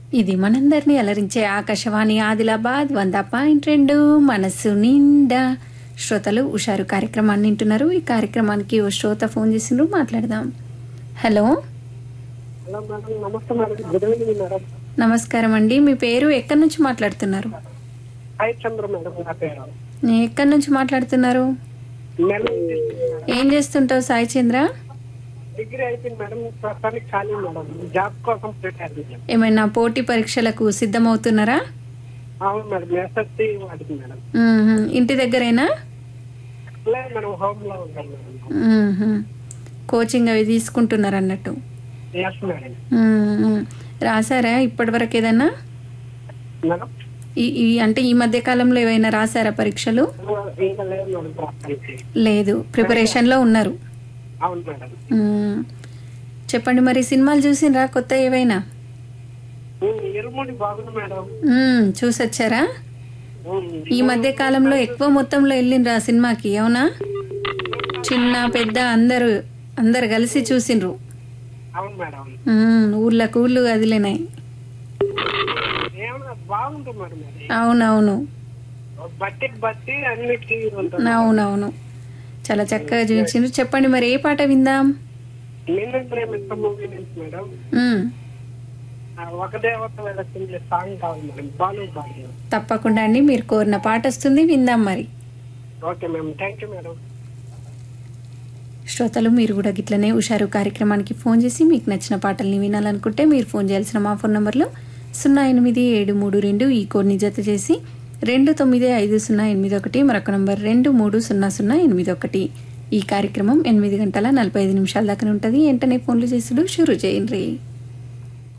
ఇది మనందరినీ అలరించే ఆకాశవాణి ఆదిలాబాద్ వంద పాయింట్ రెండు మనసు నిండా శ్రోతలు ఉషారు కార్యక్రమాన్ని వింటున్నారు ఈ కార్యక్రమానికి ఓ శ్రోత ఫోన్ చేసిండ్రు మాట్లాడదాం హలో హలో మేడం నమస్తే మేడం గుడ్ ఈవినింగ్ మేడం నమస్కారం అండి మీ పేరు ఎక్కడి నుంచి మాట్లాడుతున్నారు హాయ్ చంద్ర మేడం నా పేరు ఎక్కడి నుంచి మాట్లాడుతున్నారు మేడం డిస్ట్రిక్ట్ మేడం ఏం చేస్తుంటావు సాయి చంద్ర డిగ్రీ అయిపోయింది మేడం ప్రస్తుతానికి ఖాళీ మేడం జాబ్ కోసం ప్రిపేర్ మేడం ఏమైనా పోటీ పరీక్షలకు సిద్ధమవుతున్నారా అవును మేడం ఎస్ఎస్సి వాటికి మేడం మ్మ్హ్మ్. ఇంటి దగ్గరేనా లేదు మేడం హోమ్ లో ఉంటాను మేడం మ్మ్హ్మ్. కోచింగ్ అవి తీసుకుంటున్నారు అన్నట్టు ఎస్ మేడం మ్మ్. రాసారా ఇప్పటివరకు ఏదన్నా మేడం ఈ ఈ అంటే ఈ మధ్య కాలంలో ఏవైనా రాసారా పరీక్షలు ఇంకా లేదు మేడం ప్రస్తుతానికి లేదు ప్రిపరేషన్లో ఉన్నారు అవును మేడం మ్మ్. చెప్పండి మరి సినిమాలు చూసిండ్రా కొత్త ఏవైనా ఉమ్, ఇరుముడి బాగుంది మేడం మ్మ్. చూసొచ్చారా ఉమ్, ఈ మధ్య కాలంలో ఎక్కువ మొత్తంలో వెళ్ళిండ్రా ఆ సినిమాకి అవునా చిన్న పెద్ద అందరూ అందరు కలిసి చూసిండ్రు అవును మేడం మ్మ్. ఊర్లకు ఊర్లు కదిలినాయి ఏమన్నా బాగుంటుంది మేడం అది అవునవును బట్టి బట్టి అన్నిటికీ ఉంటుంది అవునవును చాలా చక్కగా చూపించిండ్రు చెప్పండి మరి ఏ పాట విందాం నిన్ను ప్రేమిస్త మూవీ నుంచి మేడం మ్మ్. ఆ ఒక దేవత వెళుతుంది సాంగ్ కావాలి మేడం బాలు బాలు తప్పకుండా అండి మీరు కోరిన పాట వస్తుంది విందాం మరి okay madam thank you madam శ్రోతలు మీరు కూడా గిట్లనే హుషారు కార్యక్రమానికి ఫోన్ చేసి మీకు నచ్చిన పాటల్ని వినాలనుకుంటే మీరు ఫోన్ చేయాల్సిన మా ఫోన్ నంబర్లో సున్నా ఎనిమిది ఏడు మూడు రెండు ఈ కోడ్ని జత చేసి రెండు తొమ్మిది ఐదు సున్నా ఎనిమిది ఒకటి మరొక నంబర్ రెండు మూడు సున్నా సున్నా ఎనిమిది ఒకటి ఈ కార్యక్రమం ఎనిమిది గంటల నలభై ఐదు నిమిషాల దాకా ఉంటుంది వెంటనే ఫోన్లు చేసుడు షురూ చేయండి